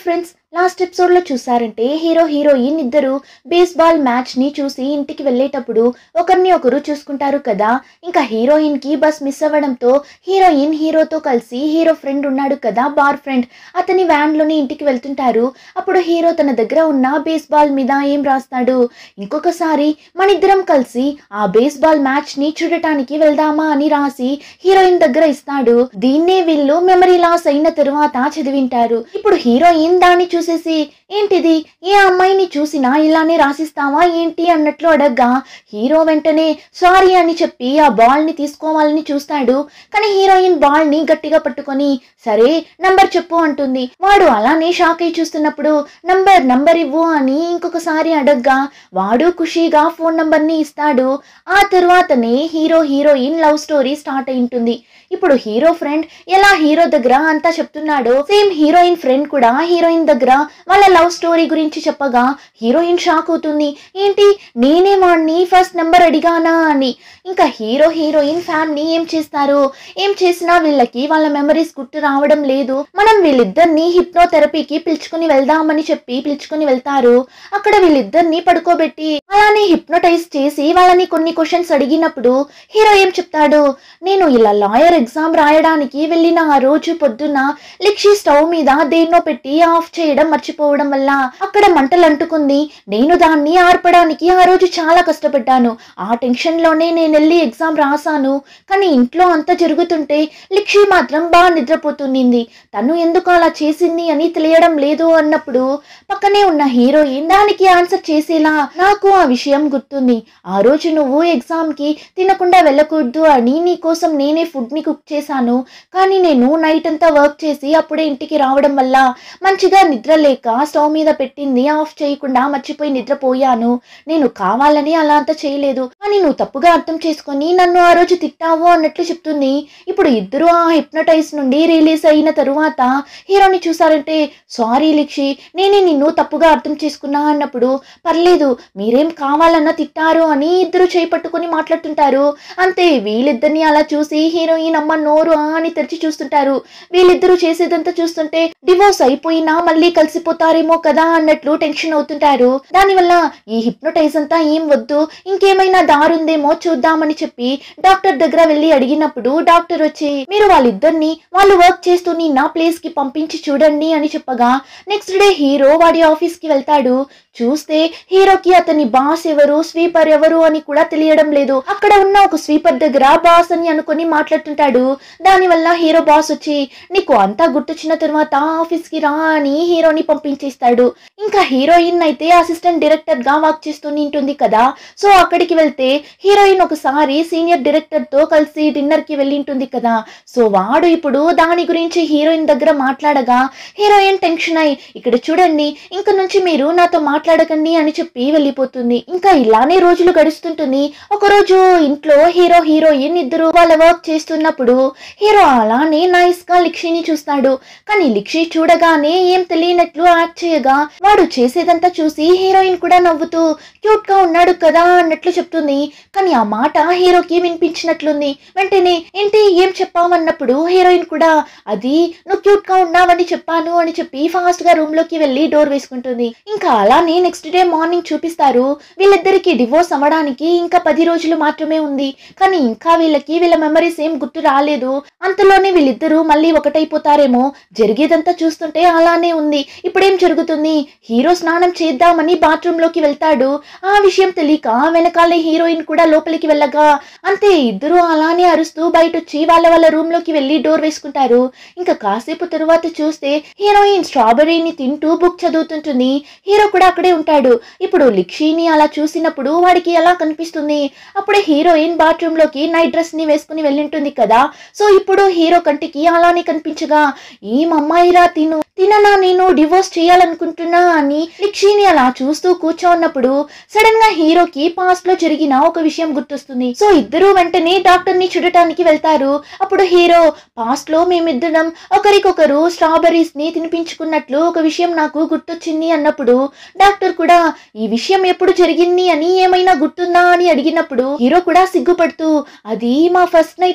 friends last episode లో చూసారంటే hero heroine ఇద్దరు బేస్బాల్ మ్యాచ్ ని చూసి ఇంటికి వెళ్ళేటప్పుడు ఒకరిని ఒకరు చూసుకుంటారు కదా ఇంకా హీరోయిన్ కి బస్ మిస్ అవ్వడంతో హీరోయిన్ హీరోతో కలిసి హీరో ఫ్రెండ్ ఉన్నాడు కదా బార్ ఫ్రెండ్ అతని వ్యాన్ లోని ఇంటికి వెళ్తుంటారు అప్పుడు హీరో తన దగ్గర ఉన్న బేస్బాల్ మీద ఏం రాస్తాడు ఇంకొకసారి మన ఇద్దరం కలిసి ఆ బేస్బాల్ మ్యాచ్ ని చూడటానికి వెళ్దామా అని రాసి హీరోయిన్ దగ్గర ఇస్తాడు దీన్నే వీళ్ళు మెమరీ లాస్ అయిన తరువాత చదివింటారు ఇప్పుడు హీరోయిన్ దాన్ని చూసేసి ఏంటిది ఏ అమ్మాయిని చూసినా ఇలానే రాసిస్తావా ఏంటి అన్నట్లు అడగ్గా హీరో వెంటనే సారీ అని చెప్పి ఆ బాల్ ని తీసుకోవాలని చూస్తాడు కానీ హీరోయిన్ బాల్ ని గట్టిగా పట్టుకొని సరే నంబర్ చెప్పు అంటుంది వాడు అలానే షాక్ అయి చూస్తున్నప్పుడు నంబర్ నంబర్ ఇవ్వు అని ఇంకొకసారి అడగ్గా వాడు ఖుషీగా ఫోన్ నంబర్ ని ఇస్తాడు ఆ తరువాతనే hero heroine love story start అయి ఉంటుంది ఇప్పుడు హీరో ఫ్రెండ్ ఎలా హీరో దగ్గర అంతా చెప్తున్నాడో సేమ్ హీరోయిన్ ఫ్రెండ్ కూడా హీరోయిన్ దగ్గర వాళ్ళ లవ్ స్టోరీ గురించి చెప్పగా హీరోయిన్ షాక్ అవుతుంది ఏంటి నేనే వాడిని ఫస్ట్ నెంబర్ అడిగానా అని ఇంకా హీరో హీరోయిన్ ఫ్యామిలీ ఏం చేస్తారు ఏం చేసినా వీళ్ళకి వాళ్ళ మెమరీస్ గుర్తు రావడం లేదు మనం వీళ్ళిద్దరిని హిప్నోథెరపీకి పిలుచుకుని వెళ్దామని చెప్పి పిలుచుకుని వెళ్తారు అక్కడ వీళ్ళిద్దరిని పడుకోబెట్టి అలానే హిప్నోటైజ్ చేసి వాళ్ళని కొన్ని క్వశ్చన్స్ అడిగినప్పుడు హీరో ఏం చెప్తాడు నేను ఇలా లాయర్ ఎగ్జామ్ రాయడానికి వెళ్ళిన ఆ రోజు పొద్దున్న లిక్షి స్టవ్ మీద దేన్నో పెట్టి ఆఫ్ చేయడం మర్చిపోవడం వల్ల అక్కడ మంటలు అంటుకుంది నేను దాన్ని ఆర్పడానికి ఆ రోజు చాలా కష్టపడ్డాను ఆ టెన్షన్ లోనే నేను వెళ్ళి ఎగ్జామ్ రాసాను కానీ ఇంట్లో అంతా జరుగుతుంటే లిక్షి మాత్రం బాగా నిద్రపోతుంది తను ఎందుకు అలా చేసింది అని తెలియడం లేదు అన్నప్పుడు పక్కనే ఉన్న హీరోయిన్ దానికి ఆన్సర్ చేసేలా నాకు ఆ విషయం గుర్తుంది ఆ రోజు నువ్వు ఎగ్జామ్ కి తినకుండా వెళ్ళకూడదు అని నీ కోసం నేనే ఫుడ్ ని కుక్ చేశాను కానీ నేను నైట్ అంతా వర్క్ చేసి అప్పుడే ఇంటికి రావడం వల్ల మంచిగా నిద్ర లేక స్టవ్ మీద పెట్టింది ఆఫ్ చేయకుండా మర్చిపోయి నిద్రపోయాను నేను కావాలని అలా అంతా చేయలేదు కానీ నువ్వు తప్పుగా అర్థం చేసుకొని నన్ను ఆ రోజు తిట్టావు అన్నట్లు చెప్తుంది ఇప్పుడు ఇద్దరు ఆ హిప్నటైజ్ నుండి రిలీజ్ అయిన తరువాత హీరోని చూసారంటే సారీ లిక్షి నేనే నిన్ను తప్పుగా అర్థం చేసుకున్నా అన్నప్పుడు పర్లేదు మీరేం కావాలన్నా తిట్టారు అని ఇద్దరు చేయి పట్టుకొని మాట్లాడుతుంటారు అంతే వీళ్ళిద్దరిని అలా చూసి హీరోయిన్ అమ్మ నోరు ఆ అని తెరిచి చూస్తుంటారు వీళ్ళిద్దరూ చేసేదంతా చూస్తుంటే డివోర్స్ అయిపోయినా మళ్ళీ కలిసిపోతారేమో కదా అన్నట్లు టెన్షన్ అవుతుంటారు దానివల్ల ఈ హిప్నోటైజ్ అంతా ఏం వద్దు ఇంకేమైనా దారుందేమో చూద్దామని చెప్పి డాక్టర్ దగ్గర వెళ్ళి అడిగినప్పుడు డాక్టర్ వచ్చి మీరు వాళ్ళిద్దరిని వాళ్ళు వర్క్ చేస్తూ నా ప్లేస్ కి పంపించి చూడండి అని చెప్పగా నెక్స్ట్ డే హీరో వాడి ఆఫీస్ కి వెళ్తాడు చూస్తే హీరోకి అతని బాస్ ఎవరు స్వీపర్ ఎవరు అని కూడా తెలియడం లేదు అక్కడ ఉన్న ఒక స్వీపర్ దగ్గర బాస్ అని అనుకుని మాట్లాడుతుంటాడు దానివల్ల హీరో బాస్ వచ్చి నీకు అంతా గుర్తొచ్చిన తర్వాత ఆఫీస్ కి రా అని హీరోని పంపించేస్తాడు ఇంకా హీరోయిన్ అయితే అసిస్టెంట్ డైరెక్టర్ గా వర్క్ చేస్తూ ఉంటుంది కదా సో అక్కడికి వెళ్తే హీరోయిన్ ఒకసారి సీనియర్ డైరెక్టర్ తో కలిసి డిన్నర్ కి వెళ్ళి ఉంటుంది కదా సో వాడు ఇప్పుడు దాని గురించి హీరోయిన్ దగ్గర మాట్లాడగా హీరోయిన్ టెన్షన్ అయి ఇక్కడ చూడండి ఇంక నుంచి మీరు నాతో మాట్లాడకండి అని చెప్పి వెళ్ళిపోతుంది ఇంకా ఇలానే రోజులు గడుస్తుంటుంది ఒకరోజు ఇంట్లో హీరో హీరోయిన్ ఇద్దరు వాళ్ళ వర్క్ చేస్తున్నప్పుడు హీరో అలానే నైస్ గా లిక్షిని చూస్తాడు కానీ లిక్షి చూడగానే ఏం తెలియనట్లు యాక్ట్ చేయగా వాడు చేసేదంతా చూసి హీరోయిన్ కూడా నవ్వుతూ క్యూట్ గా ఉన్నాడు కదా అన్నట్లు చెప్తుంది కానీ ఆ మాట హీరోకి వినిపించినట్లుంది వెంటనే ఏంటి ఏం చెప్పావన్నప్పుడు హీరోయిన్ కూడా అది నువ్వు క్యూట్ గా ఉన్నావని చెప్పాను అని చెప్పి ఫాస్ట్ గా రూమ్ లోకి వెళ్ళి డోర్ వేసుకుంటుంది ఇంకా అలానే నెక్స్ట్ డే మార్నింగ్ చూపిస్తారు వీళ్ళిద్దరికి డివోర్స్ అవ్వడానికి ఇంకా పది రోజులు మాత్రమే ఉంది కానీ ఇంకా వీళ్ళకి వీళ్ళ మెమరీస్ ఏం గుర్తు రాలేదు అంతలోనే వీళ్ళిద్దరూ మళ్ళీ ఒకటైపోతారేమో జరిగేదంతా చూస్తుంటే అలానే ఉంది ఇప్పుడేం జరుగుతుంది హీరో స్నానం చేద్దామని బాత్రూమ్ లోకి వెళ్తాడు ఆ విషయం తెలియక వెనకాలే హీరోయిన్ కూడా లోపలికి వెళ్ళగా అంతే ఇద్దరు అలానే అరుస్తూ బయట వచ్చి వాళ్ళ వాళ్ళ రూమ్ లోకి వెళ్ళి డోర్ వేసుకుంటారు ఇంకా కాసేపు తరువాత చూస్తే హీరోయిన్ స్ట్రాబెర్రీని తింటూ బుక్ చదువుతుంటుంది హీరో కూడా అక్కడే ఉంటాడు ఇప్పుడు లిక్షిని అలా చూసినప్పుడు వాడికి ఎలా కనిపిస్తుంది అప్పుడే హీరోయిన్ బాత్రూమ్ లోకి నైట్ డ్రెస్ ని వేసుకుని వెళ్ళింటుంది కదా సో ఇప్పుడు హీరో కంటికి అలానే కనిపించగా ఏం అమ్మాయిరా తిను తిననా నేను డివోర్స్ చేయాలనుకుంటున్నా అని లిక్షిని అలా చూస్తూ కూర్చోన్నప్పుడు సడన్ గా హీరోకి పాస్ట్ లో జరిగిన ఒక విషయం గుర్తొస్తుంది సో ఇద్దరు వెంటనే డాక్టర్ ని చూడటానికి వెళ్తారు అప్పుడు హీరో పాస్ట్ లో మేమిద్దరం ఒకరికొకరు స్ట్రాబెర్రీస్ ని తినిపించుకున్నట్లు ఒక విషయం నాకు గుర్తొచ్చింది అన్నప్పుడు డాక్టర్ కూడా ఈ విషయం ఎప్పుడు జరిగింది అని ఏమైనా గుర్తుందా అని అడిగినప్పుడు హీరో కూడా సిగ్గుపడుతూ అది మా ఫస్ట్ నైట్ రోజు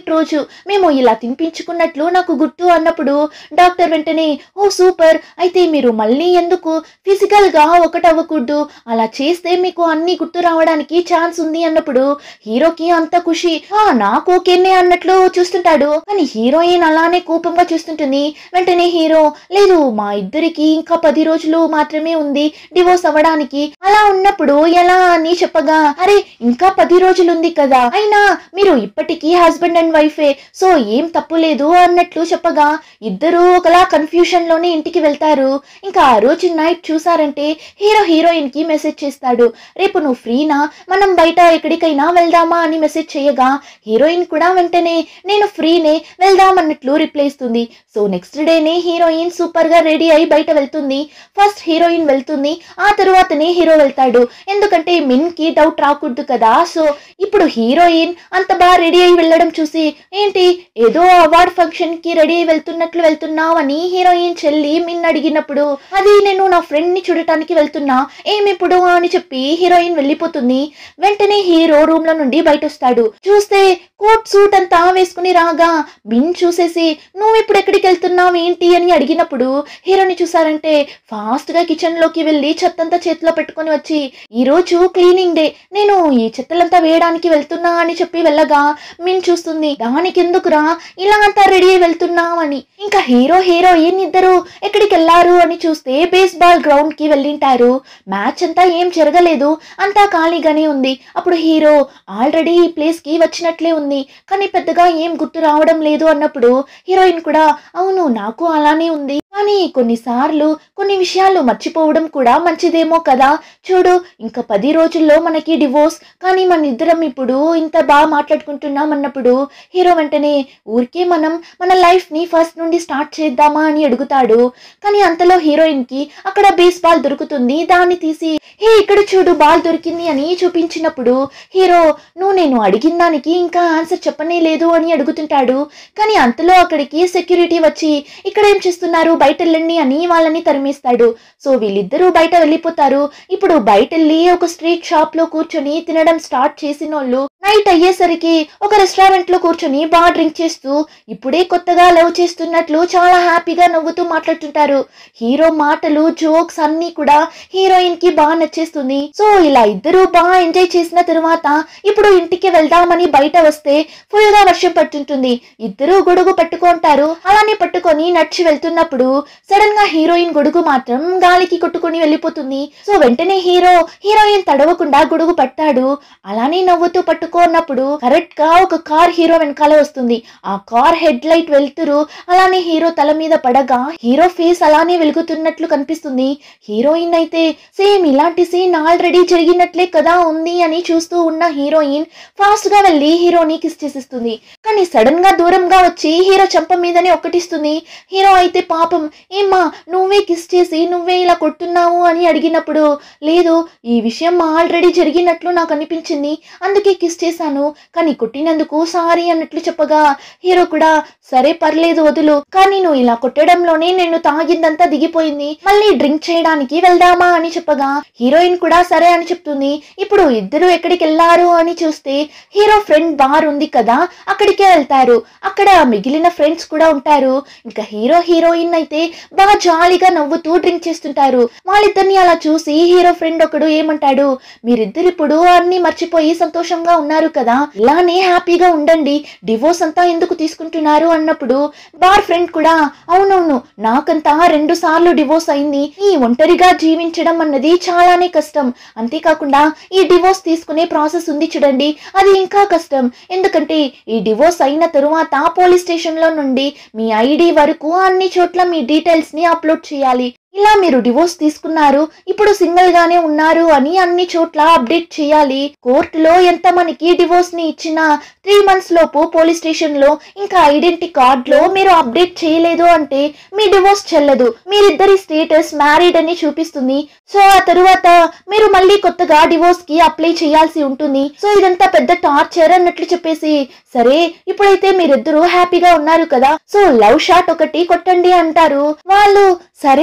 మేము ఇలా తినిపించుకున్నట్లు నాకు గుర్తు అన్నప్పుడు డాక్టర్ వెంటనే ఓ సూపర్ అయితే మీరు మళ్ళీ ఎందుకు ఫిజికల్ గా ఒకటవ్వకూడదు అలా చేస్తే మీకు అన్ని గుర్తు రావడానికి ఛాన్స్ ఉంది అన్నప్పుడు హీరోకి అంత ఖుషి ఆ నాకు ఓకేనే అన్నట్లు చూస్తుంటాడు కానీ హీరోయిన్ అలానే కోపంగా చూస్తుంటుంది వెంటనే హీరో లేదు మా ఇద్దరికి ఇంకా పది రోజులు మాత్రమే ఉంది డివోర్స్ అవ్వడానికి అలా ఉన్నప్పుడు ఎలా అని చెప్పగా అరే ఇంకా పది రోజులు ఉంది కదా అయినా మీరు ఇప్పటికీ హస్బెండ్ అండ్ వైఫే సో ఏం తప్పు లేదు అన్నట్లు చెప్పగా ఇద్దరు ఒకలా కన్ఫ్యూషన్ లోనే ఇంటికి వెళ్తారు ఇంకా ఆ రోజు నైట్ చూసారంటే హీరో హీరోయిన్ కి మెసేజ్ చేస్తాడు రేపు నువ్వు ఫ్రీనా మనం బయట ఎక్కడికైనా వెళ్దామా అని మెసేజ్ చేయగా హీరోయిన్ కూడా వెంటనే నేను ఫ్రీనే వెళ్దాం అన్నట్లు రిప్లై ఇస్తుంది సో నెక్స్ట్ డేనే హీరోయిన్ సూపర్ గా రెడీ అయి బయట వెళ్తుంది ఫస్ట్ హీరోయిన్ వెళ్తుంది ఆ తరువాతనే హీరో వెళ్తాడు ఎందుకంటే మిన్ కి డౌట్ రాకూడదు కదా సో ఇప్పుడు హీరోయిన్ అంత బాగా రెడీ అయి వెళ్ళడం చూసి ఏంటి ఏదో అవార్డ్ ఫంక్షన్ కి రెడీ అయి వెళ్తున్నట్లు వెళ్తున్నావు అని హీరోయిన్ చెల్లి మిన్ అడిగినప్పుడు అది నేను నా ఫ్రెండ్ ని చూడటానికి వెళ్తున్నా ఏమిప్పుడు అని చెప్పి హీరోయిన్ వెళ్ళిపోతుంది వెంటనే హీరో రూమ్ లో నుండి బయట వస్తాడు చూస్తే కోట్ సూట్ అంతా వేసుకుని రాగా బిన్ చూసేసి నువ్వు ఇప్పుడు ఎక్కడికి వెళ్తున్నావు ఏంటి అని అడిగినప్పుడు హీరోని చూసారంటే ఫాస్ట్ గా కిచెన్ లోకి వెళ్ళి చెత్తంతా చేతిలో పెట్టుకొని వచ్చి ఈ రోజు క్లీనింగ్ డే నేను ఈ చెత్తలంతా వేయడానికి వెళ్తున్నా అని చెప్పి వెళ్ళగా మిన్ చూస్తుంది దానికి ఎందుకురా ఇలా అంతా రెడీ అయి వెళ్తున్నావు అని ఇంకా హీరో హీరోయిన్ ఇద్దరు ఎక్కడికి వెళ్ళారు అని చూస్తే బేస్ బాల్ గ్రౌండ్ కి వెళ్ళింటారు మ్యాచ్ అంతా ఏం జరగలేదు అంతా ఖాళీగానే ఉంది అప్పుడు హీరో ఆల్రెడీ ఈ ప్లేస్ కి వచ్చినట్లే ఉంది కానీ పెద్దగా ఏం గుర్తు రావడం లేదు అన్నప్పుడు హీరోయిన్ కూడా అవును నాకు అలానే ఉంది కానీ కొన్నిసార్లు కొన్ని విషయాలు మర్చిపోవడం కూడా మంచిదేమో కదా చూడు ఇంకా పది రోజుల్లో మనకి డివోర్స్ కానీ మన ఇద్దరం ఇప్పుడు ఇంత బాగా మాట్లాడుకుంటున్నాం అన్నప్పుడు హీరో వెంటనే ఊరికే మనం మన లైఫ్ ని ఫస్ట్ నుండి స్టార్ట్ చేద్దామా అని అడుగుతాడు కానీ అంతలో హీరోయిన్ కి అక్కడ బేస్ బాల్ దొరుకుతుంది దాన్ని తీసి హే ఇక్కడ చూడు బాల్ దొరికింది అని చూపించినప్పుడు హీరో నువ్వు నేను అడిగిన దానికి ఇంకా ఆన్సర్ చెప్పనే లేదు అని అడుగుతుంటాడు కానీ అంతలో అక్కడికి సెక్యూరిటీ వచ్చి ఇక్కడ ఏం చేస్తున్నారు బయట వెళ్ళండి అని వాళ్ళని తరిమేస్తాడు సో వీళ్ళిద్దరూ బయట వెళ్ళిపోతారు ఇప్పుడు బయట వెళ్ళి ఒక స్ట్రీట్ షాప్ లో కూర్చొని తినడం స్టార్ట్ చేసిన వాళ్ళు నైట్ అయ్యేసరికి ఒక రెస్టారెంట్ లో కూర్చొని బాగా డ్రింక్ చేస్తూ ఇప్పుడే కొత్తగా లవ్ చేస్తున్నట్లు చాలా హ్యాపీగా నవ్వుతూ మాట్లాడుతుంటారు హీరో మాటలు జోక్స్ అన్ని కూడా హీరోయిన్ కి బాగా నచ్చేస్తుంది సో ఇలా ఇద్దరు బాగా ఎంజాయ్ చేసిన తరువాత ఇప్పుడు ఇంటికి వెళ్దామని బయట వస్తే ఫుల్ గా వర్షం పడుతుంటుంది ఇద్దరు గొడుగు పట్టుకుంటారు అలానే పట్టుకొని నడిచి వెళ్తున్నప్పుడు సడన్ గా హీరోయిన్ గొడుగు మాత్రం గాలికి కొట్టుకొని వెళ్ళిపోతుంది సో వెంటనే హీరో హీరోయిన్ తడవకుండా గొడుగు పట్టాడు అలానే నవ్వుతూ పట్టుకున్నప్పుడు కరెక్ట్ గా ఒక కార్ హీరో వెనకాల వస్తుంది ఆ కార్ హెడ్ లైట్ వెళ్తురు అలానే హీరో తల మీద పడగా హీరో ఫేస్ అలానే వెలుగుతున్నట్లు కనిపిస్తుంది హీరోయిన్ అయితే సేమ్ ఇలాంటి సీన్ ఆల్రెడీ జరిగినట్లే కదా ఉంది అని చూస్తూ ఉన్న హీరోయిన్ ఫాస్ట్ గా వెళ్ళి హీరోని కిస్ చేసేస్తుంది కానీ సడన్ గా దూరంగా వచ్చి హీరో చంప మీదనే ఒకటిస్తుంది హీరో అయితే పాపం ఏమ్మా నువ్వే కిస్ చేసి నువ్వే ఇలా కొడుతున్నావు అని అడిగినప్పుడు లేదు ఈ విషయం ఆల్రెడీ జరిగినట్లు నాకు అనిపించింది అందుకే కిస్ చేశాను కానీ కొట్టినందుకు సారీ అన్నట్లు చెప్పగా హీరో కూడా సరే పర్లేదు వదులు కానీ నువ్వు ఇలా కొట్టడంలోనే నేను తాగిందంతా దిగిపోయింది మళ్ళీ డ్రింక్ చేయడానికి వెళ్దామా అని చెప్పగా హీరోయిన్ కూడా సరే అని చెప్తుంది ఇప్పుడు ఇద్దరు ఎక్కడికి వెళ్ళారు అని చూస్తే హీరో ఫ్రెండ్ బార్ ఉంది కదా అక్కడికే వెళ్తారు అక్కడ మిగిలిన ఫ్రెండ్స్ కూడా ఉంటారు ఇంకా హీరో హీరోయిన్ అయితే బాగా జాలీగా నవ్వుతూ డ్రింక్ చేస్తుంటారు వాళ్ళిద్దరిని అలా చూసి హీరో ఫ్రెండ్ ఒకడు ఏమంటాడు మీరిద్దరు ఇప్పుడు అన్ని మర్చిపోయి సంతోషంగా ఉన్నారు కదా ఇలానే హ్యాపీగా ఉండండి డివోర్స్ అంతా ఎందుకు తీసుకుంటున్నారు అన్నప్పుడు బార్ ఫ్రెండ్ కూడా అవునవును నాకంతా రెండు సార్లు డివోర్స్ అయింది ఈ ఒంటరిగా జీవించడం అన్నది చాలానే కష్టం అంతేకాకుండా ఈ డివోర్స్ తీసుకునే ప్రాసెస్ ఉంది చూడండి అది ఇంకా కష్టం ఎందుకంటే ఈ డివోర్స్ అయిన తరువాత పోలీస్ స్టేషన్ లో నుండి మీ ఐడి వరకు అన్ని చోట్ల మీ డీటెయిల్స్ ని అప్లోడ్ చేయాలి ఇలా మీరు డివోర్స్ తీసుకున్నారు ఇప్పుడు సింగిల్ గానే ఉన్నారు అని అన్ని చోట్ల అప్డేట్ చేయాలి కోర్టులో ఎంత మనకి డివోర్స్ ని ఇచ్చినా త్రీ మంత్స్ లోపు పోలీస్ స్టేషన్ లో ఇంకా ఐడెంటిటీ కార్డ్ లో మీరు అప్డేట్ చేయలేదు అంటే మీ డివోర్స్ చెల్లదు మీరిద్దరి స్టేటస్ మ్యారీడ్ అని చూపిస్తుంది సో ఆ తరువాత మీరు మళ్ళీ కొత్తగా డివోర్స్ కి అప్లై చేయాల్సి ఉంటుంది సో ఇదంతా పెద్ద టార్చర్ అన్నట్లు చెప్పేసి సరే ఇప్పుడైతే మీరిద్దరూ హ్యాపీగా ఉన్నారు కదా సో లవ్ షాట్ ఒకటి కొట్టండి అంటారు వాళ్ళు సరే అని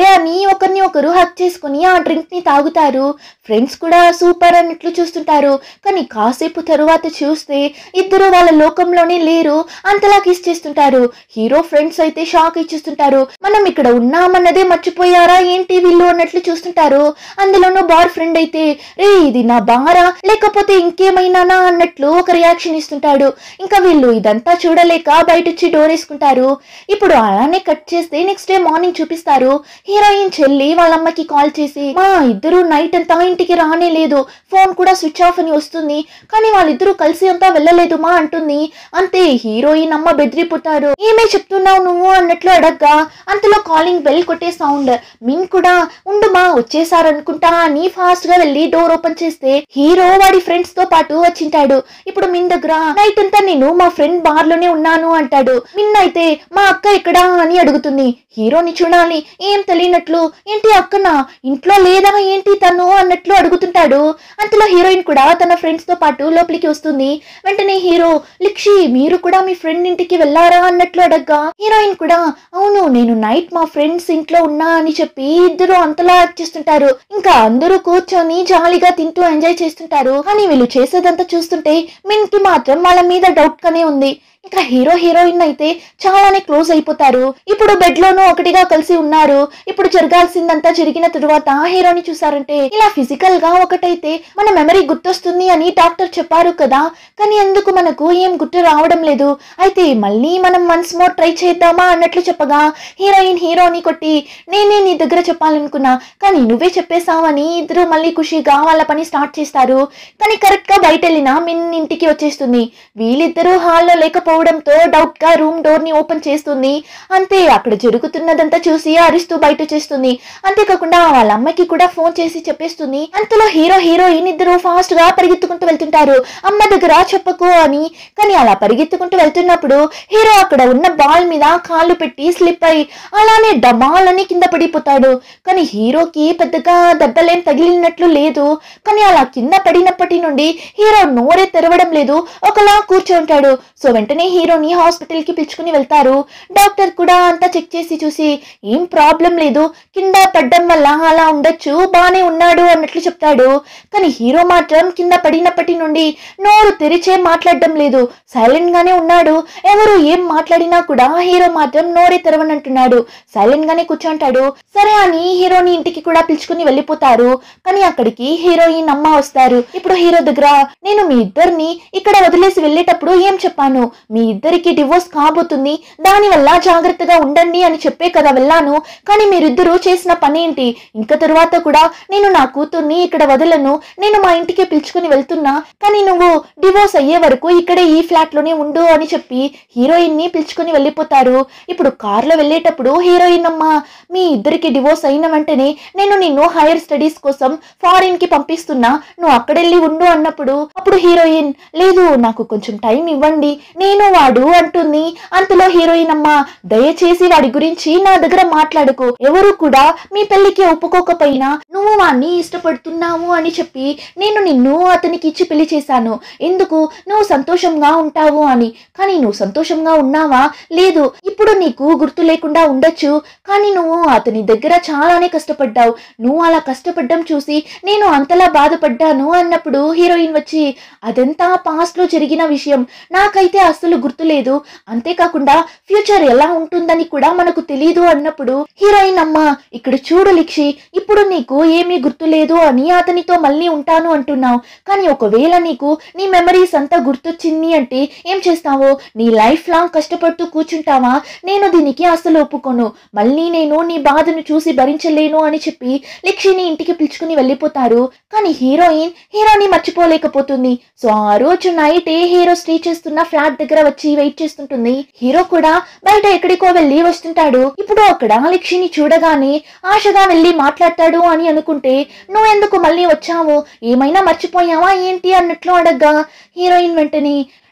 ఒకరిని ఒకరు హక్ చేసుకుని ఆ డ్రింక్ ని తాగుతారు ఫ్రెండ్స్ కూడా సూపర్ అన్నట్లు చూస్తుంటారు కానీ కాసేపు తరువాత చూస్తే ఇద్దరు వాళ్ళ లోకంలోనే లేరు అంతలా కిస్ చేస్తుంటారు హీరో ఫ్రెండ్స్ అయితే షాక్ ఇచ్చేస్తుంటారు మనం ఇక్కడ ఉన్నామన్నదే మర్చిపోయారా ఏంటి వీళ్ళు అన్నట్లు చూస్తుంటారు అందులోనూ బార్ ఫ్రెండ్ అయితే రే ఇది నా బారా లేకపోతే ఇంకేమైనానా అన్నట్లు ఒక రియాక్షన్ ఇస్తుంటాడు ఇంకా వీళ్ళు ఇదంతా చూడలేక బయట వచ్చి డోర్ వేసుకుంటారు ఇప్పుడు అలానే కట్ చేస్తే నెక్స్ట్ డే మార్నింగ్ చూపిస్తారు హీరోయిన్ చెల్లి వాళ్ళ అమ్మకి కాల్ చేసి మా ఇద్దరు నైట్ అంతా ఇంటికి రానే లేదు ఫోన్ కూడా స్విచ్ ఆఫ్ అని వస్తుంది కానీ వాళ్ళిద్దరూ కలిసి అంతా వెళ్ళలేదు మా అంటుంది అంతే హీరోయిన్ అమ్మ బెదిరిపోతారు ఏమే చెప్తున్నావు నువ్వు అన్నట్లు అడగ్గా అంతలో కాలింగ్ బెల్ కొట్టే సౌండ్ మిన్ కూడా ఉండు మా వచ్చేసారనుకుంటా అని ఫాస్ట్ గా వెళ్ళి డోర్ ఓపెన్ చేస్తే హీరో వాడి ఫ్రెండ్స్ తో పాటు వచ్చింటాడు ఇప్పుడు మిన్ దగ్గర నైట్ అంతా నేను మా ఫ్రెండ్ బార్ లోనే ఉన్నాను అంటాడు మిన్ అయితే మా అక్క ఎక్కడా అని అడుగుతుంది హీరోని చూడాలి ఏం తెలియనట్లు ఏంటి అక్కన ఇంట్లో లేదా ఏంటి తను అన్నట్లు అడుగుతుంటాడు అంతలో హీరోయిన్ కూడా తన ఫ్రెండ్స్ తో పాటు లోపలికి వస్తుంది వెంటనే హీరో లిక్షి మీరు కూడా మీ ఫ్రెండ్ ఇంటికి వెళ్ళారా అన్నట్లు అడగ్గా హీరోయిన్ కూడా అవును నేను నైట్ మా ఫ్రెండ్స్ ఇంట్లో ఉన్నా అని చెప్పి ఇద్దరు అంతలా యాక్ట్ చేస్తుంటారు ఇంకా అందరూ కూర్చొని జాలీగా తింటూ ఎంజాయ్ చేస్తుంటారు కానీ వీళ్ళు చేసేదంతా చూస్తుంటే మిన్ కి మాత్రం వాళ్ళ మీద డౌట్ గానే ఉంది ఇంకా హీరో హీరోయిన్ అయితే చాలానే క్లోజ్ అయిపోతారు ఇప్పుడు బెడ్ లోనూ ఒకటిగా కలిసి ఉన్నారు ఇప్పుడు జరగాల్సిందంతా జరిగిన తరువాత హీరోని చూసారంటే ఇలా ఫిజికల్ గా ఒకటైతే మన మెమరీ గుర్తొస్తుంది అని డాక్టర్ చెప్పారు కదా కానీ ఎందుకు మనకు ఏం గుర్తు రావడం లేదు అయితే మళ్ళీ మనం వన్స్ మోర్ ట్రై చేద్దామా అన్నట్లు చెప్పగా హీరోయిన్ హీరోని కొట్టి నేనే నీ దగ్గర చెప్పాలనుకున్నా కానీ నువ్వే చెప్పేశావని ఇద్దరు మళ్ళీ ఖుషిగా వాళ్ళ పని స్టార్ట్ చేస్తారు కానీ కరెక్ట్ గా బయట వెళ్ళిన మిన్ ఇంటికి వచ్చేస్తుంది వీళ్ళిద్దరూ హాల్లో లేకపోవడంతో డౌట్ గా రూమ్ డోర్ ని ఓపెన్ చేస్తుంది అంతే అక్కడ జరుగుతున్నదంతా చూసి అరుస్తూ బయట చేస్తుంది అంతేకాకుండా వాళ్ళ అమ్మకి కూడా ఫోన్ చేసి చెప్పేస్తుంది అంతలో హీరో హీరోయిన్ ఇద్దరు ఫాస్ట్ గా పరిగెత్తుకుంటూ వెళ్తుంటారు అమ్మ దగ్గర చెప్పకు అని కానీ అలా పరిగెత్తుకుంటూ వెళ్తున్నప్పుడు హీరో అక్కడ ఉన్న బాల్ మీద కాళ్ళు పెట్టి స్లిప్ అయి అలానే డమాల్ అని కింద పడిపోతాడు కానీ హీరోకి పెద్దగా దెబ్బలేం తగిలినట్లు లేదు కానీ అలా కింద పడినప్పటి నుండి హీరో నోరే తెరవడం లేదు ఒకలా కూర్చుంటాడు సో వెంటనే హీరోని హాస్పిటల్ కి పిలుచుకుని వెళ్తారు డాక్టర్ కూడా అంతా చెక్ చేసి చూసి ఏం ప్రాబ్లం లేదు కింద పడ్డం వల్ల అలా ఉండొచ్చు బానే ఉన్నాడు అన్నట్లు చెప్తాడు కానీ హీరో మాత్రం కింద పడినప్పటి నుండి నోరు తెరిచే మాట్లాడడం లేదు సైలెంట్ గానే ఉన్నాడు ఎవరు ఏం మాట్లాడినా కూడా హీరో మాత్రం నోరే తెరవనంటున్నాడు సైలెంట్ గానే కూర్చుంటాడు సరే అని హీరోని ఇంటికి కూడా పిలుచుకుని వెళ్ళిపోతారు కానీ అక్కడికి హీరోయిన్ అమ్మ వస్తారు ఇప్పుడు హీరో దగ్గర నేను మీ ఇద్దరిని ఇక్కడ వదిలేసి వెళ్ళేటప్పుడు ఏం చెప్పాను మీ ఇద్దరికి డివోర్స్ కాబోతుంది దానివల్ల జాగ్రత్తగా ఉండండి అని చెప్పే కదా వెళ్ళాను కానీ మీరిద్దరూ చేసిన పనేంటి ఇంకా తరువాత కూడా నేను నా కూతుర్ని ఇక్కడ వదలను నేను మా ఇంటికి పిలుచుకుని వెళ్తున్నా కానీ నువ్వు డివోర్స్ అయ్యే వరకు ఇక్కడే ఈ ఫ్లాట్ లోనే ఉండు అని చెప్పి హీరోయిన్ ని పిలుచుకుని వెళ్ళిపోతారు ఇప్పుడు కార్లో వెళ్ళేటప్పుడు హీరోయిన్ అమ్మ మీ ఇద్దరికి డివోర్స్ అయిన వెంటనే నేను నిన్ను హైయర్ స్టడీస్ కోసం ఫారిన్ కి పంపిస్తున్నా నువ్వు అక్కడెళ్ళి ఉండు అన్నప్పుడు అప్పుడు హీరోయిన్ లేదు నాకు కొంచెం టైం ఇవ్వండి నేను వాడు అంటుంది అంతలో హీరోయిన్ అమ్మ దయచేసి వాడి గురించి నా దగ్గర మాట్లాడుకో ఎవరు కూడా మీ పెళ్లికి ఒప్పుకోకపోయినా నువ్వు వాణ్ణి ఇష్టపడుతున్నావు అని చెప్పి నేను నిన్ను అతనికి ఇచ్చి పెళ్లి చేశాను ఎందుకు నువ్వు సంతోషంగా ఉంటావు అని కానీ నువ్వు సంతోషంగా ఉన్నావా లేదు ఇప్పుడు నీకు గుర్తు లేకుండా ఉండొచ్చు కానీ నువ్వు అతని దగ్గర చాలానే కష్టపడ్డావు నువ్వు అలా కష్టపడ్డం చూసి నేను అంతలా బాధపడ్డాను అన్నప్పుడు హీరోయిన్ వచ్చి అదంతా పాస్ట్ లో జరిగిన విషయం నాకైతే అస్సలు గుర్తులేదు అంతేకాకుండా ఫ్యూచర్ ఎలా ఉంటుందని కూడా మనకు తెలియదు అన్నప్పుడు హీరోయిన్ అమ్మ ఇక్కడ చూడు లిక్షి ఇప్పుడు నీకు ఏమీ గుర్తులేదు అని అతనితో మళ్ళీ ఉంటాను అంటున్నావు కానీ ఒకవేళ నీకు నీ మెమరీస్ అంతా గుర్తొచ్చింది అంటే ఏం చేస్తావు నీ లైఫ్ లాంగ్ కష్టపడుతూ కూర్చుంటావా నేను దీనికి అస్సలు ఒప్పుకోను మళ్ళీ నేను నీ బాధను చూసి భరించలేను అని చెప్పి లిక్షిని ఇంటికి పిలుచుకుని వెళ్ళిపోతారు కానీ హీరోయిన్ హీరోని మర్చిపోలేకపోతుంది సో ఆ రోజు నైట్ హీరో స్టే చేస్తున్న ఫ్లాట్ దగ్గర వచ్చి వెయిట్ చేస్తుంటుంది హీరో కూడా బయట ఎక్కడికో వెళ్ళి వస్తుంటాడు ఇప్పుడు అక్కడ లిక్షిని చూడగానే ఆశగా వెళ్ళి మాట్లాడతాడు అని అనుకుంటే నువ్వెందుకు మళ్ళీ వచ్చావు ఏమైనా మర్చిపోయావా ఏంటి అన్నట్లు అడగ్గా హీరోయిన్ వెంటనే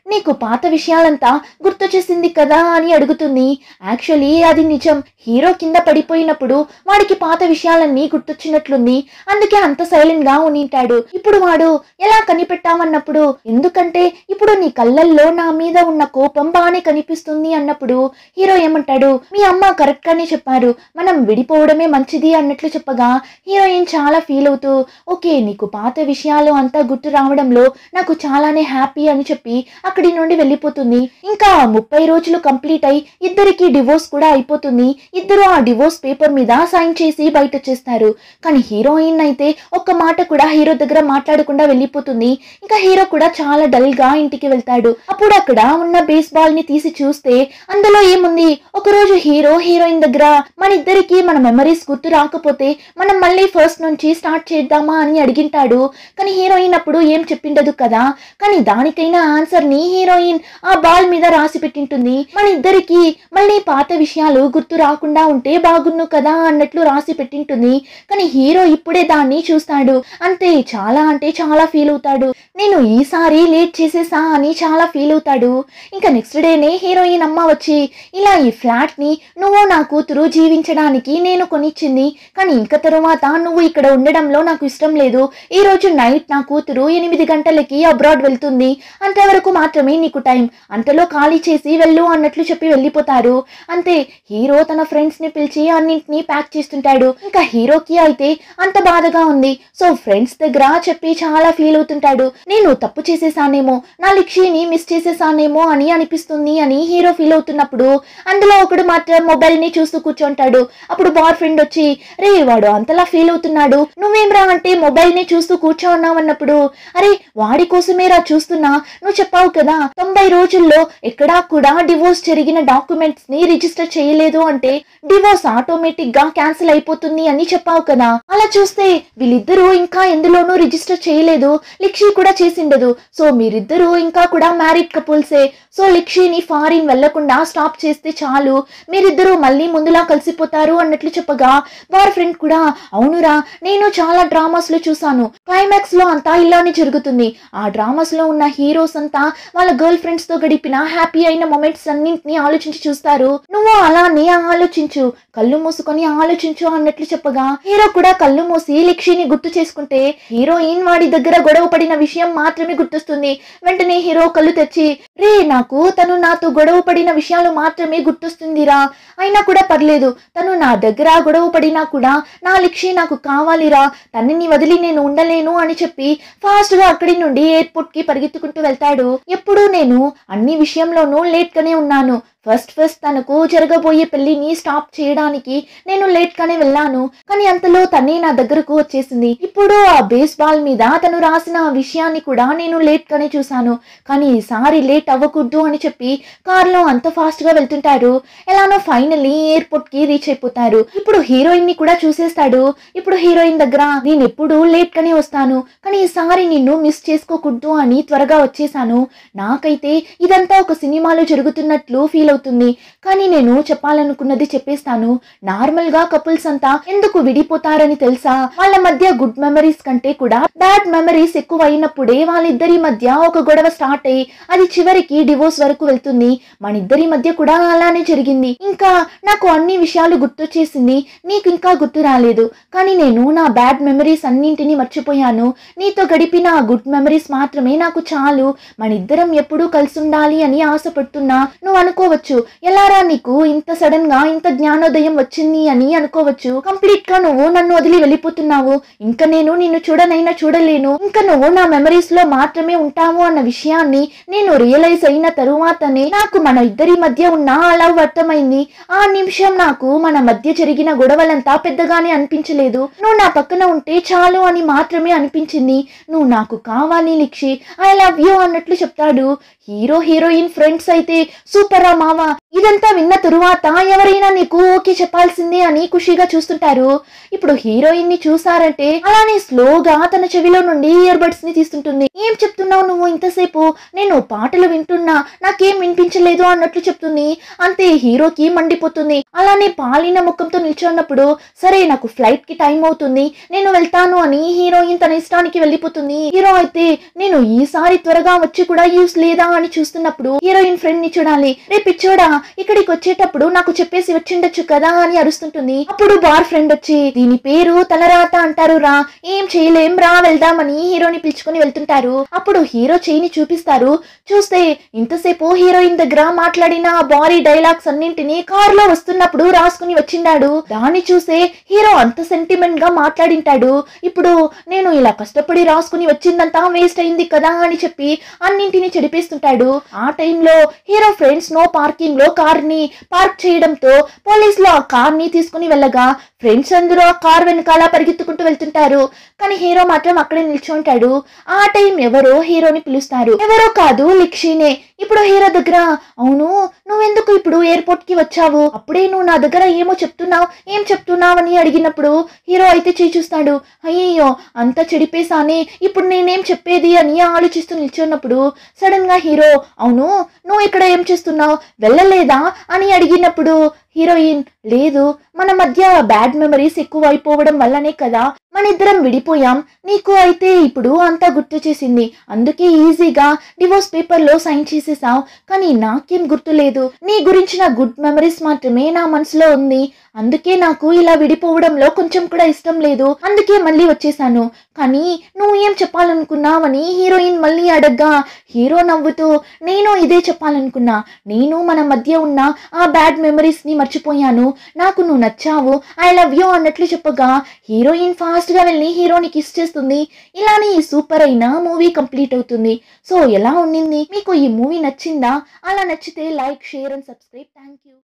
నీకు పాత విషయాలంతా గుర్తు చేసింది కదా అని అడుగుతుంది యాక్చువల్లీ అది నిజం హీరో కింద పడిపోయినప్పుడు వాడికి పాత విషయాలన్నీ గుర్తొచ్చినట్లుంది అందుకే అంత సైలెంట్ గా ఉనింటాడు ఇప్పుడు వాడు ఎలా కనిపెట్టామన్నప్పుడు ఎందుకంటే ఇప్పుడు నీ కళ్ళల్లో నా మీద ఉన్న కోపం బాగానే కనిపిస్తుంది అన్నప్పుడు హీరో ఏమంటాడు మీ అమ్మ కరెక్ట్ గానే చెప్పారు మనం విడిపోవడమే మంచిది అన్నట్లు చెప్పగా హీరోయిన్ చాలా ఫీల్ అవుతూ ఓకే నీకు పాత విషయాలు అంతా గుర్తు రావడంలో నాకు చాలానే హ్యాపీ అని చెప్పి అక్కడి నుండి వెళ్ళిపోతుంది ఇంకా ముప్పై రోజులు కంప్లీట్ అయి ఇద్దరికి డివోర్స్ కూడా అయిపోతుంది ఇద్దరు ఆ డివోర్స్ పేపర్ మీద సైన్ చేసి బయట వచ్చేస్తారు కానీ హీరోయిన్ అయితే ఒక్క మాట కూడా హీరో దగ్గర మాట్లాడకుండా వెళ్ళిపోతుంది ఇంకా హీరో కూడా చాలా డల్ గా ఇంటికి వెళ్తాడు అప్పుడు అక్కడ ఉన్న బేస్ బాల్ ని తీసి చూస్తే అందులో ఏముంది ఒక రోజు హీరో హీరోయిన్ దగ్గర మన ఇద్దరికి మన మెమరీస్ గుర్తు రాకపోతే మనం మళ్ళీ ఫస్ట్ నుంచి స్టార్ట్ చేద్దామా అని అడిగింటాడు కానీ హీరోయిన్ అప్పుడు ఏం చెప్పిండదు కదా కానీ దానికైనా ఆన్సర్ ని హీరోయిన్ ఆ బాల్ మీద రాసి పెట్టింటుంది మన ఇద్దరికి మళ్ళీ పాత విషయాలు గుర్తు రాకుండా ఉంటే బాగున్ను కదా అన్నట్లు రాసి పెట్టింటుంది కానీ హీరో ఇప్పుడే దాన్ని చూస్తాడు అంతే చాలా అంటే చాలా ఫీల్ అవుతాడు నేను ఈసారి లేట్ చేసేసా అని చాలా ఫీల్ అవుతాడు ఇంకా నెక్స్ట్ డేనే హీరోయిన్ అమ్మ వచ్చి ఇలా ఈ ఫ్లాట్ ని నువ్వు నా కూతురు జీవించడానికి నేను కొనిచ్చింది కానీ ఇంకా తరువాత నువ్వు ఇక్కడ ఉండడంలో నాకు ఇష్టం లేదు ఈ రోజు నైట్ నా కూతురు ఎనిమిది గంటలకి అబ్రాడ్ వెళ్తుంది అంతవరకు మాత్రమే నీకు టైం అంతలో ఖాళీ చేసి వెళ్ళు అన్నట్లు చెప్పి వెళ్ళిపోతారు అంతే హీరో తన ఫ్రెండ్స్ ని పిలిచి అన్నింటినీ ప్యాక్ చేస్తుంటాడు ఇంకా హీరోకి అయితే అంత బాధగా ఉంది సో ఫ్రెండ్స్ దగ్గర చెప్పి చాలా ఫీల్ అవుతుంటాడు నేను తప్పు చేసేసానేమో నా లక్ష్యని మిస్ చేసేసానేమో అని అనిపిస్తుంది అని హీరో ఫీల్ అవుతున్నప్పుడు అందులో ఒకడు మాత్రం మొబైల్ ని చూస్తూ కూర్చుంటాడు అప్పుడు బాయ్ ఫ్రెండ్ వచ్చి రే వాడు అంతలా ఫీల్ అవుతున్నాడు నువ్వేం రా అంటే మొబైల్ ని చూస్తూ కూర్చో ఉన్నావు అన్నప్పుడు అరే వాడి కోసమే రా చూస్తున్నా నువ్వు చెప్పావు కదా తొంభై రోజుల్లో ఎక్కడా కూడా డివోర్స్ జరిగిన డాక్యుమెంట్స్ ని రిజిస్టర్ చేయలేదు అంటే డివోర్స్ ఆటోమేటిక్ గా క్యాన్సిల్ అయిపోతుంది అని చెప్పావు కదా అలా చూస్తే వీళ్ళిద్దరూ ఇంకా ఎందులోనూ రిజిస్టర్ చేయలేదు లిక్షి కూడా చేసిండదు సో మీరిద్దరూ ఇంకా కూడా మ్యారీడ్ కపుల్సే సో లిక్షిని ఫారిన్ వెళ్లకుండా స్టాప్ చేస్తే చాలు మీరిద్దరూ మళ్ళీ ముందులా కలిసిపోతారు అన్నట్లు చెప్పగా వారి ఫ్రెండ్ కూడా అవునురా నేను చాలా డ్రామాస్ లో చూసాను క్లైమాక్స్ లో అంతా ఇలానే జరుగుతుంది ఆ డ్రామాస్ లో ఉన్న హీరోస్ అంతా వాళ్ళ గర్ల్ ఫ్రెండ్స్ తో గడిపిన హ్యాపీ అయిన మొమెంట్స్ అన్నింటినీ ఆలోచించి చూస్తారు నువ్వు అలానే ఆలోచించు కళ్ళు మూసుకొని ఆలోచించు అన్నట్లు చెప్పగా హీరో కూడా కళ్ళు మూసి లక్ష్మిని గుర్తు చేసుకుంటే హీరోయిన్ వాడి దగ్గర గొడవ పడిన విషయం మాత్రమే గుర్తొస్తుంది వెంటనే హీరో కళ్ళు తెచ్చి రే నాకు తను నాతో గొడవ పడిన విషయాలు మాత్రమే గుర్తొస్తుందిరా అయినా కూడా పర్లేదు తను నా దగ్గర గొడవ పడినా కూడా నా లక్ష్మి నాకు కావాలిరా తనని వదిలి నేను ఉండలేను అని చెప్పి ఫాస్ట్ గా అక్కడి నుండి ఎయిర్పోర్ట్ కి పరిగెత్తుకుంటూ వెళ్తాడు ఎప్పుడూ నేను అన్ని విషయంలోనూ లేట్ గానే ఉన్నాను ఫస్ట్ ఫస్ట్ తనకు జరగబోయే పెళ్లిని స్టాప్ చేయడానికి నేను లేట్ గానే వెళ్ళాను కానీ అంతలో తనే నా దగ్గరకు వచ్చేసింది ఇప్పుడు ఆ బేస్ బాల్ మీద తను రాసిన ఆ విషయాన్ని కూడా నేను లేట్ గానే చూశాను కానీ ఈసారి లేట్ అవ్వకూడదు అని చెప్పి కార్లో అంత ఫాస్ట్ గా వెళ్తుంటారు ఎలానో ఫైనల్లీ ఎయిర్పోర్ట్ కి రీచ్ అయిపోతారు ఇప్పుడు హీరోయిన్ ని కూడా చూసేస్తాడు ఇప్పుడు హీరోయిన్ దగ్గర నేను ఎప్పుడు లేట్ గానే వస్తాను కానీ ఈసారి నిన్ను మిస్ చేసుకోకూడదు అని త్వరగా వచ్చేసాను నాకైతే ఇదంతా ఒక సినిమాలో జరుగుతున్నట్లు ఫీల్ అవుతుంది కానీ నేను చెప్పాలనుకున్నది చెప్పేస్తాను నార్మల్ గా కపుల్స్ అంతా ఎందుకు విడిపోతారని తెలుసా వాళ్ళ మధ్య గుడ్ మెమరీస్ కంటే కూడా బ్యాడ్ మెమరీస్ ఎక్కువ అయినప్పుడే వాళ్ళిద్దరి మధ్య ఒక గొడవ స్టార్ట్ అయ్యి అది చివరికి డివోర్స్ వరకు వెళ్తుంది మన ఇద్దరి మధ్య కూడా అలానే జరిగింది ఇంకా నాకు అన్ని విషయాలు గుర్తొచ్చేసింది నీకు ఇంకా గుర్తు రాలేదు కానీ నేను నా బ్యాడ్ మెమరీస్ అన్నింటినీ మర్చిపోయాను నీతో గడిపిన ఆ గుడ్ మెమరీస్ మాత్రమే నాకు చాలు మన ఇద్దరం ఎప్పుడూ కలిసి ఉండాలి అని ఆశపడుతున్నా నువ్వు అనుకోవచ్చు ఎలారా నీకు ఇంత సడన్ గా ఇంత జ్ఞానోదయం వచ్చింది అని అనుకోవచ్చు కంప్లీట్ గా నువ్వు నన్ను వదిలి వెళ్ళిపోతున్నావు ఇంకా నేను నిన్ను చూడనైనా చూడలేను ఇంకా నువ్వు నా మెమరీస్ లో మాత్రమే ఉంటావు అన్న విషయాన్ని నేను రియలైజ్ అయిన తరువాతనే నాకు మన ఇద్దరి మధ్య ఉన్న ఆ లవ్ అర్థమైంది ఆ నిమిషం నాకు మన మధ్య జరిగిన గొడవలంతా పెద్దగానే అనిపించలేదు నువ్వు నా పక్కన ఉంటే చాలు అని మాత్రమే అనిపించింది నువ్వు నాకు కావాలి లిక్షి ఐ లవ్ యూ అన్నట్లు చెప్తాడు హీరో హీరోయిన్ ఫ్రెండ్స్ అయితే సూపర్ రా మావా ఇదంతా విన్న తరువాత ఎవరైనా నీకు ఓకే చెప్పాల్సిందే అని ఖుషిగా చూస్తుంటారు ఇప్పుడు హీరోయిన్ ని చూసారంటే అలానే స్లోగా తన చెవిలో నుండి ఇయర్ బడ్స్ ని తీస్తుంటుంది ఏం చెప్తున్నావు నువ్వు ఇంతసేపు నేను పాటలు వింటున్నా నాకేం వినిపించలేదు అన్నట్లు చెప్తుంది అంతే హీరోకి మండిపోతుంది అలానే పాలిన ముఖంతో నిల్చున్నప్పుడు సరే నాకు ఫ్లైట్ కి టైం అవుతుంది నేను వెళ్తాను అని హీరోయిన్ తన ఇష్టానికి వెళ్ళిపోతుంది హీరో అయితే నేను ఈసారి త్వరగా వచ్చి కూడా యూస్ లేదా అని చూస్తున్నప్పుడు హీరోయిన్ ఫ్రెండ్ ని చూడాలి రే పిచ్చోడా ఇక్కడికి వచ్చేటప్పుడు నాకు చెప్పేసి వచ్చిండొచ్చు కదా అని అరుస్తుంటుంది అప్పుడు బార్ ఫ్రెండ్ వచ్చి దీని పేరు తలరాత అంటారు రా ఏం చేయలేం రా వెళ్దామని హీరోని పిలుచుకొని వెళ్తుంటారు అప్పుడు హీరో చేయిని చూపిస్తారు చూస్తే ఇంతసేపు హీరోయిన్ దగ్గర మాట్లాడిన ఆ బారీ డైలాగ్స్ అన్నింటినీ కార్ లో వస్తున్నప్పుడు రాసుకుని వచ్చిండాడు దాన్ని చూసే హీరో అంత సెంటిమెంట్ గా మాట్లాడింటాడు ఇప్పుడు నేను ఇలా కష్టపడి రాసుకుని వచ్చిందంతా వేస్ట్ అయింది కదా అని చెప్పి అన్నింటినీ చెడిపేస్తుంటాడు ఆ టైంలో హీరో ఫ్రెండ్స్ నో పార్కింగ్ లో కార్ ని పార్క్ చేయడంతో పోలీసులు ఆ కార్ ని తీసుకుని వెళ్ళగా ఫ్రెండ్స్ అందరూ ఆ కార్ వెనకాల పరిగెత్తుకుంటూ వెళ్తుంటారు కానీ హీరో మాత్రం అక్కడే నిల్చుంటాడు ఆ టైం ఎవరో హీరోని పిలుస్తారు ఎవరో కాదు లిక్షీనే ఇప్పుడు హీరో దగ్గర అవును నువ్వెందుకు ఇప్పుడు ఎయిర్పోర్ట్ కి వచ్చావు అప్పుడే నువ్వు నా దగ్గర ఏమో చెప్తున్నావు ఏం చెప్తున్నావు అని అడిగినప్పుడు హీరో అయితే చేయి చూస్తాడు అయ్యయ్యో అంత చెడిపేసానే ఇప్పుడు నేనేం చెప్పేది అని ఆలోచిస్తూ నిల్చున్నప్పుడు సడన్ గా హీరో అవును నువ్వు ఇక్కడ ఏం చేస్తున్నావు వెళ్ళలేదా అని అడిగినప్పుడు హీరోయిన్ లేదు మన మధ్య బ్యాడ్ మెమరీస్ ఎక్కువ అయిపోవడం వల్లనే కదా మన ఇద్దరం విడిపోయాం నీకు అయితే ఇప్పుడు అంతా గుర్తు చేసింది అందుకే ఈజీగా డివోర్స్ పేపర్ లో సైన్ చేసేసావు కానీ నాకేం గుర్తులేదు నీ గురించిన గుడ్ మెమరీస్ మాత్రమే నా మనసులో ఉంది అందుకే నాకు ఇలా విడిపోవడంలో కొంచెం కూడా ఇష్టం లేదు అందుకే మళ్ళీ వచ్చేసాను కానీ నువ్వు ఏం చెప్పాలనుకున్నావని హీరోయిన్ మళ్ళీ అడగ్గా హీరో నవ్వుతూ నేను ఇదే చెప్పాలనుకున్నా నేను మన మధ్య ఉన్న ఆ బ్యాడ్ మెమరీస్ ని మర్చిపోయాను నాకు నువ్వు నచ్చావు ఐ లవ్ యూ అన్నట్లు చెప్పగా హీరోయిన్ ఫాస్ట్ గా వెళ్ళి హీరోని కిస్ చేస్తుంది ఇలానే ఈ సూపర్ అయిన మూవీ కంప్లీట్ అవుతుంది సో ఎలా ఉండింది మీకు ఈ మూవీ నచ్చిందా అలా నచ్చితే like share and subscribe thank you